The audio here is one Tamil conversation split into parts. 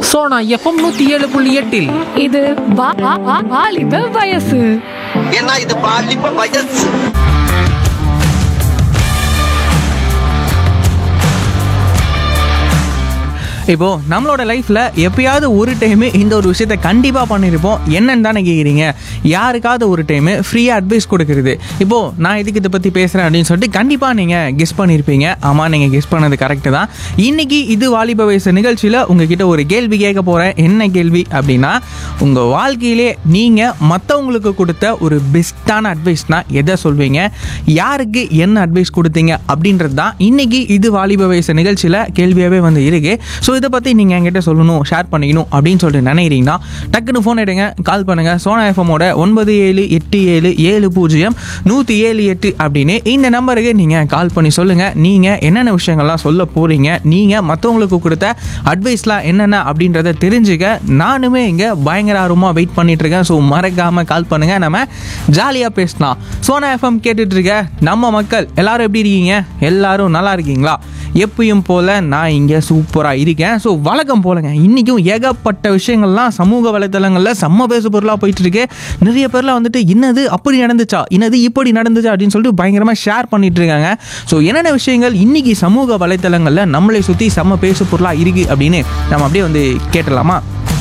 சோனா எஃப்எம் நூத்தி ஏழு புள்ளி எட்டில் இது வா- வா- வா- வாலிப வயசு ஏன்னா இது பாலிப்ப வயசு இப்போ நம்மளோட லைஃப்ல எப்பயாவது ஒரு டைம் இந்த ஒரு விஷயத்த கண்டிப்பா பண்ணியிருப்போம் என்னன்னு தானே கேக்குறீங்க யாருக்காவது ஒரு டைம் ஃப்ரீயா அட்வைஸ் கொடுக்கறது இப்போ நான் இதுக்கு இதை பத்தி பேசுறேன் அப்படின்னு சொல்லிட்டு கண்டிப்பா நீங்க கெஸ் பண்ணியிருப்பீங்க ஆமா நீங்க கெஸ் பண்ணது கரெக்ட் தான் இன்னைக்கு இது வாலிப வயசு நிகழ்ச்சியில உங்ககிட்ட ஒரு கேள்வி கேட்க போறேன் என்ன கேள்வி அப்படின்னா உங்க வாழ்க்கையிலே நீங்க மற்றவங்களுக்கு கொடுத்த ஒரு பெஸ்ட்டான அட்வைஸ்னா எதை சொல்வீங்க யாருக்கு என்ன அட்வைஸ் கொடுத்தீங்க அப்படின்றது தான் இன்னைக்கு இது வாலிப வயசு நிகழ்ச்சியில் கேள்வியாகவே வந்து இருக்கு ஸோ இதை பற்றி நீங்கள் என்கிட்ட சொல்லணும் ஷேர் பண்ணிக்கணும் அப்படின்னு சொல்லிட்டு நினைக்கிறீங்கன்னா டக்குன்னு ஃபோன் எடுங்க கால் பண்ணுங்க சோனா எஃப்எம்மோட ஒன்பது ஏழு எட்டு ஏழு ஏழு பூஜ்ஜியம் நூற்றி ஏழு எட்டு அப்படின்னு இந்த நம்பருக்கு நீங்கள் கால் பண்ணி சொல்லுங்கள் நீங்கள் என்னென்ன விஷயங்கள்லாம் சொல்ல போகிறீங்க நீங்கள் மற்றவங்களுக்கு கொடுத்த அட்வைஸ்லாம் என்னென்ன அப்படின்றத தெரிஞ்சுக்க நானுமே இங்கே பயங்கர ஆர்வமாக வெயிட் பண்ணிட்டு இருக்கேன் ஸோ மறக்காமல் கால் பண்ணுங்க நம்ம ஜாலியாக பேசலாம் சோனா எஃப்எம் கேட்டுட்டு இருக்க நம்ம மக்கள் எல்லாரும் எப்படி இருக்கீங்க எல்லாரும் நல்லா இருக்கீங்களா எப்பயும் போல நான் இங்கே சூப்பராக இருக்கேன் ஸோ வழக்கம் போலங்க இன்றைக்கும் ஏகப்பட்ட விஷயங்கள்லாம் சமூக வலைத்தளங்களில் செம்ம பேசு பொருளாக போயிட்டு இருக்கு நிறைய பேர்லாம் வந்துட்டு இன்னது அப்படி நடந்துச்சா இன்னது இப்படி நடந்துச்சா அப்படின்னு சொல்லிட்டு பயங்கரமாக ஷேர் பண்ணிட்டு இருக்காங்க ஸோ என்னென்ன விஷயங்கள் இன்னைக்கு சமூக வலைத்தளங்களில் நம்மளை சுற்றி செம்ம பேசு பொருளாக இருக்குது அப்படின்னு நம்ம அப்படியே வந்து கேட்டலாமா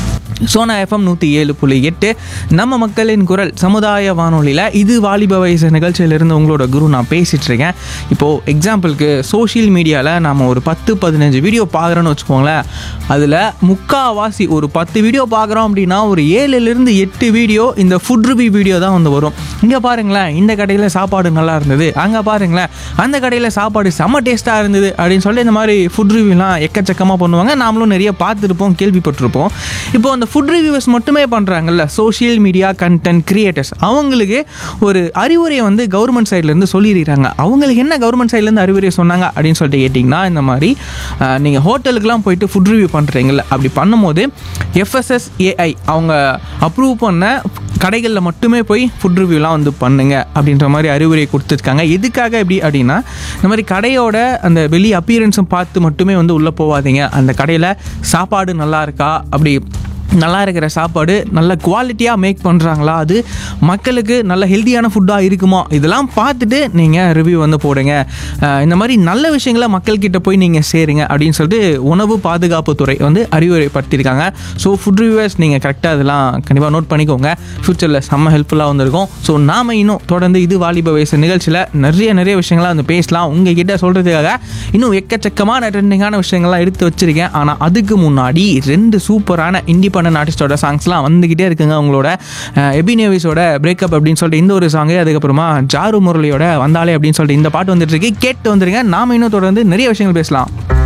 சோனா எஃப்எம் நூற்றி ஏழு புள்ளி எட்டு நம்ம மக்களின் குரல் சமுதாய வானொலியில் இது வாலிப வயசு நிகழ்ச்சியிலிருந்து உங்களோட குரு நான் பேசிகிட்டு இருக்கேன் இப்போது எக்ஸாம்பிளுக்கு சோஷியல் மீடியாவில் நம்ம ஒரு பத்து பதினஞ்சு வீடியோ பார்க்குறோன்னு வச்சுக்கோங்களேன் அதில் முக்காவாசி ஒரு பத்து வீடியோ பார்க்குறோம் அப்படின்னா ஒரு ஏழுலேருந்து எட்டு வீடியோ இந்த ஃபுட் ரிவ்யூ வீடியோ தான் வந்து வரும் இங்கே பாருங்களேன் இந்த கடையில் சாப்பாடு நல்லா இருந்தது அங்கே பாருங்களேன் அந்த கடையில் சாப்பாடு செம்ம டேஸ்ட்டாக இருந்தது அப்படின்னு சொல்லி இந்த மாதிரி ஃபுட் ரிவ்யூலாம் எக்கச்சக்கமாக பண்ணுவாங்க நாமளும் நிறைய பார்த்துருப்போம் கேள்விப்பட்டிருப்போம் இப்போ அந்த ஃபுட் ரிவ்யூவர்ஸ் மட்டுமே பண்ணுறாங்கல்ல சோஷியல் மீடியா கண்டென்ட் கிரியேட்டர்ஸ் அவங்களுக்கு ஒரு அறிவுரையை வந்து கவர்மெண்ட் சைட்லேருந்து சொல்லியிருக்காங்க அவங்களுக்கு என்ன கவர்மெண்ட் சைட்லேருந்து அறிவுரை சொன்னாங்க அப்படின்னு சொல்லிட்டு கேட்டிங்கன்னா இந்த மாதிரி நீங்கள் ஹோட்டலுக்குலாம் போயிட்டு ஃபுட் ரிவ்யூ பண்ணுறீங்கல்ல அப்படி பண்ணும்போது எஃப்எஸ்எஸ்ஏஐ அவங்க அப்ரூவ் பண்ண கடைகளில் மட்டுமே போய் ஃபுட் ரிவ்யூலாம் வந்து பண்ணுங்க அப்படின்ற மாதிரி அறிவுரை கொடுத்துருக்காங்க எதுக்காக எப்படி அப்படின்னா இந்த மாதிரி கடையோட அந்த வெளி அப்பியரன்ஸும் பார்த்து மட்டுமே வந்து உள்ளே போகாதீங்க அந்த கடையில் சாப்பாடு நல்லா இருக்கா அப்படி நல்லா இருக்கிற சாப்பாடு நல்ல குவாலிட்டியாக மேக் பண்ணுறாங்களா அது மக்களுக்கு நல்ல ஹெல்த்தியான ஃபுட்டாக இருக்குமா இதெல்லாம் பார்த்துட்டு நீங்கள் ரிவ்யூ வந்து போடுங்க அஹ் இந்த மாதிரி நல்ல விஷயங்களை மக்கள்கிட்ட போய் நீங்கள் சேருங்க அப்படின்னு சொல்லிட்டு உணவு பாதுகாப்புத்துறை வந்து அறிவுரைப்படுத்தியிருக்காங்க ஸோ ஃபுட் ரிவ்யூவர்ஸ் நீங்கள் கரெக்டாக இதெல்லாம் கண்டிப்பாக நோட் பண்ணிக்கோங்க ஃப்யூச்சரில் செம்ம ஹெல்ப்ஃபுல்லாக வந்திருக்கும் ஸோ நாம இன்னும் தொடர்ந்து இது வாலிப வயசு நிகழ்ச்சியில் நிறைய நிறைய விஷயங்கள்லாம் வந்து பேசலாம் உங்ககிட்ட சொல்கிறதுக்காக இன்னும் எக்கச்சக்கமான ட்ரெண்டிங்கான விஷயங்கள்லாம் எடுத்து வச்சிருக்கேன் ஆனால் அதுக்கு முன்னாடி ரெண்டு சூப்பரான இண்டிபெண்டன்ட் ஆர்டிஸ்டோட சாங்ஸ்லாம் வந்துக்கிட்டே இருக்குங்க உங்களோட எபினேவிஸோட பிரேக்கப் அப்படின்னு சொல்லிட்டு இந்த ஒரு சாங்கு அதுக்கப்புறமா ஜாரு முரளியோட வந்தாலே அப்படின்னு சொல்லிட்டு இந்த பாட்டு வந்துட்டு இருக்கு கேட்டு வந்துருங்க நாம இன்னும் தொடர்ந்து நிறைய விஷயங்கள் பேசலாம்